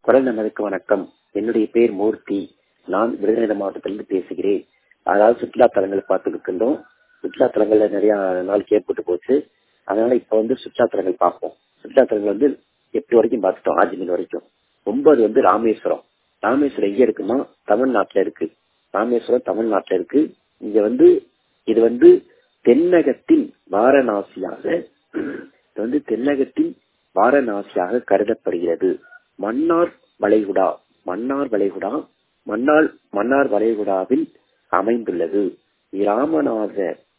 குரல் நமதுக்கு வணக்கம் என்னுடைய பேர் மூர்த்தி நான் விருதுநகர் மாவட்டத்திலிருந்து பேசுகிறேன் அதாவது சுற்றுலா தலங்களை பார்த்து இருக்கின்றோம் சுற்றுலா தலங்கள்ல நிறைய நாள் கேட்பட்டு போச்சு அதனால இப்ப வந்து சுற்றுலா தலங்கள் பார்ப்போம் சுற்றுலா தலங்கள் வந்து எட்டு வரைக்கும் பார்த்துட்டோம் ஆஜிமில் வரைக்கும் ஒன்பது வந்து ராமேஸ்வரம் ராமேஸ்வரம் எங்க இருக்குன்னா தமிழ்நாட்டுல இருக்கு ராமேஸ்வரம் தமிழ்நாட்டுல இருக்கு இங்க வந்து இது வந்து தென்னகத்தின் வாரணாசியாக இது வந்து தென்னகத்தின் வாரணாசியாக கருதப்படுகிறது மன்னார் வளைகுடா மன்னார் வளைகுடா மன்னார் மன்னார் வளைகுடாவில் அமைந்துள்ளது இராமநாத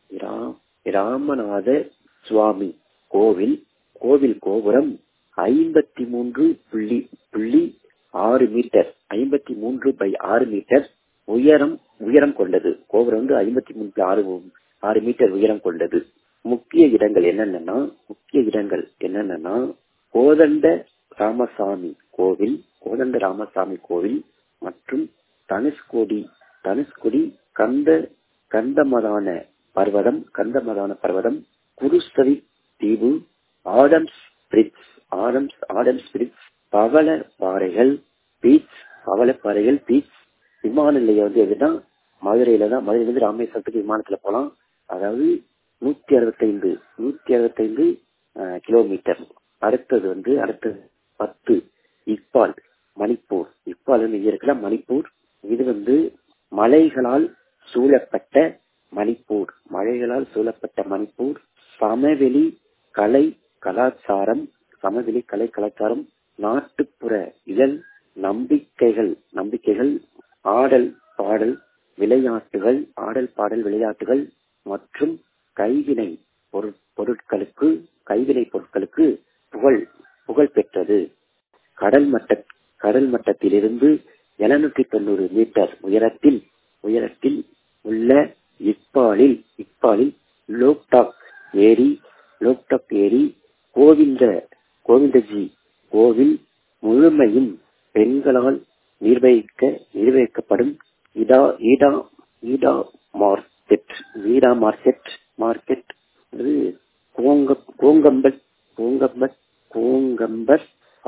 இராமநாத சுவாமி கோவில் கோவில் கோபுரம் ஐம்பத்தி மூன்று புள்ளி புள்ளி ஆறு மீட்டர் ஐம்பத்தி மூன்று பை ஆறு மீட்டர் உயரம் உயரம் கொண்டது கோபுரம் வந்து ஐம்பத்தி மூணு ஆறு ஆறு மீட்டர் உயரம் கொண்டது முக்கிய இடங்கள் என்னென்னா முக்கிய இடங்கள் என்னென்னா கோதண்ட ராமசாமி கோவில் கோதண்ட ராமசாமி கோவில் மற்றும் தனுஷ்கோடி தனுஷ்கோடி கந்த கந்தமதான பர்வதம் கந்தமதான பர்வதம் குருஸ்தவி தீவு Adams bridge Adams Adams bridge பவள பாறைகள் பீச் பவள பாறைகள் பீச் விமான நிலையம் வந்து எதுனா மதுரையில தான் மதுரையிலிருந்து ராமேஸ்வரத்துக்கு விமானத்துல போலாம் அதாவது நூத்தி அறுபத்தைந்து நூத்தி அறுபத்தைந்து கிலோமீட்டர் அடுத்தது வந்து அடுத்தது பத்து இப்பால் மணிப்பூர் இப்பால் இருக்கிற மணிப்பூர் இது வந்து மலைகளால் சூழப்பட்ட மணிப்பூர் மலைகளால் சூழப்பட்ட மணிப்பூர் சமவெளி கலை கலாச்சாரம் சமவெளி கலை கலாச்சாரம் நாட்டுப்புற இதழ் நம்பிக்கைகள் நம்பிக்கைகள் ஆடல் பாடல் விளையாட்டுகள் ஆடல் பாடல் விளையாட்டுகள் மற்றும் கைவினை பொருட்களுக்கு கைவினை பொருட்களுக்கு புகழ் புகழ் பெற்றது கடல் மட்ட கடல் மட்டத்திலிருந்து எழுநூற்றி தொண்ணூறு மீட்டர் உயரத்தில் உயரத்தில் உள்ள இப்பாலில் இப்பாலில் லோக்டாக் ஏரி லோக்டாக் ஏரி கோவிந்த கோவிந்தஜி கோவில் முழுமையும் பெண்களால் நிர்வகிக்க நிர்வகிக்கப்படும் இடா ஈடா ஈடா மார்க்கெட் ஈடா மார்க்கெட் மார்க்கெட் கோங்கம்பட் கோங்கம்பட் கோங்கம்பர்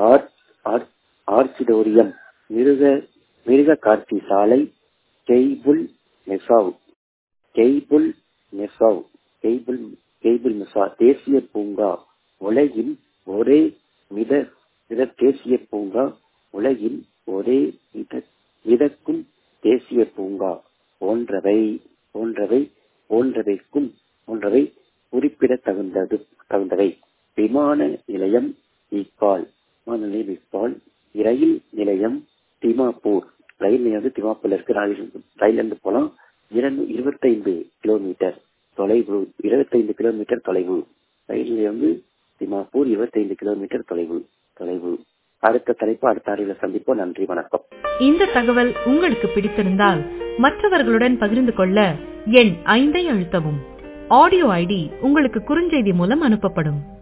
ஆர்ச்சிடோரியம் மிருக மிருக காட்சி சாலை கெய்புல் மெசாவ் கெய்புல் மெசாவ் கெய்புல் கெய்புல் மெசா தேசிய பூங்கா உலகின் ஒரே மித மித தேசிய பூங்கா உலகின் ஒரே மித மிதக்கும் தேசிய பூங்கா போன்றவை போன்றவை போன்றவைக்கும் போன்றவை குறிப்பிட தகுந்தது தகுந்தவை விமான நிலையம் இப்பால் விமான நிலையம் இப்பால் ரயில் நிலையம் திமாப்பூர் ரயில் நிலையம் வந்து திமாப்பூர்ல இருக்கு ரயில் இருந்து போலாம் இருபத்தைந்து கிலோமீட்டர் தொலைவு இருபத்தைந்து கிலோமீட்டர் தொலைவு ரயில் நிலையம் வந்து திமாப்பூர் இருபத்தைந்து கிலோமீட்டர் தொலைவு தொலைவு அடுத்த தலைப்பு அடுத்த அறிவில் சந்திப்போம் நன்றி வணக்கம் இந்த தகவல் உங்களுக்கு பிடித்திருந்தால் மற்றவர்களுடன் பகிர்ந்து கொள்ள எண் ஐந்தை அழுத்தவும் ஆடியோ ஐடி உங்களுக்கு குறுஞ்செய்தி மூலம் அனுப்பப்படும்